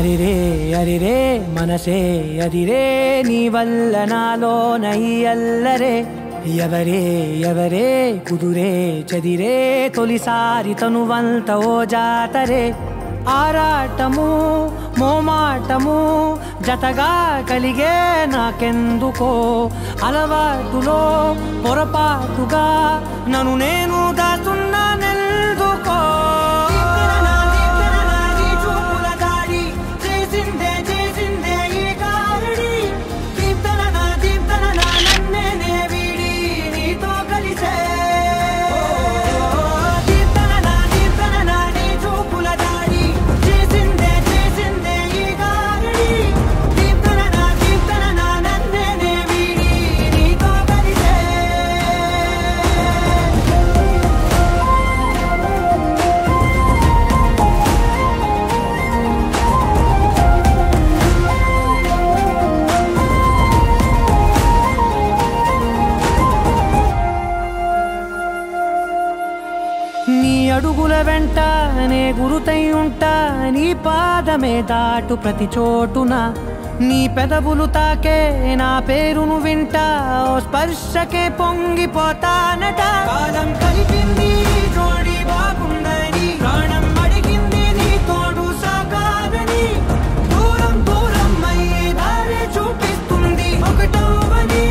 అరిరే అరిరే మనసే అరిరే నీ వల్ల నాలో నై అల్లరే ఎవరే ఎవరే కుదురే చదిరే తొలిసారి తనువంత ఓ జాతరే ఆరాటము మోమాటము జతగా కలిగే నాకెందుకో అలవాటులో పొరపాటుగా నన్ను నేను దాస్తున్నా నెల్దుకో నీ అడుగుల వెంట నే గురుతై ఉంటా నీ పాదమే దాటు ప్రతి చోటున నీ పెదవులు తాకే నా పేరును వింటా ఓ స్పర్శకే పొంగిపోతానట కాలం కలిపింది జోడి బాగుందని ప్రాణం అడిగింది నీ తోడు సాగాలని దూరం దూరం అయ్యే దారి చూపిస్తుంది ఒకటవని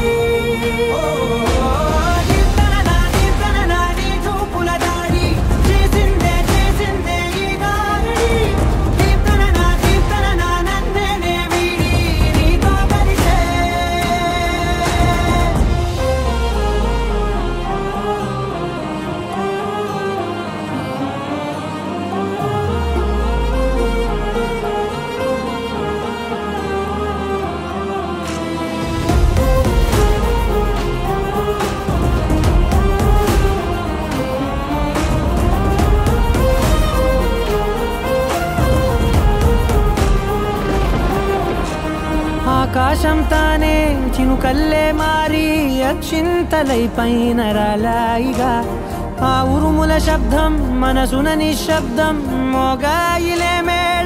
ఆకాశం తానే చినుకల్లే మారి అక్షింతలై పైన రాలాయిగా ఆ ఉరుముల శబ్దం మనసున నిశ్శబ్దం మోగాయిలే మేడ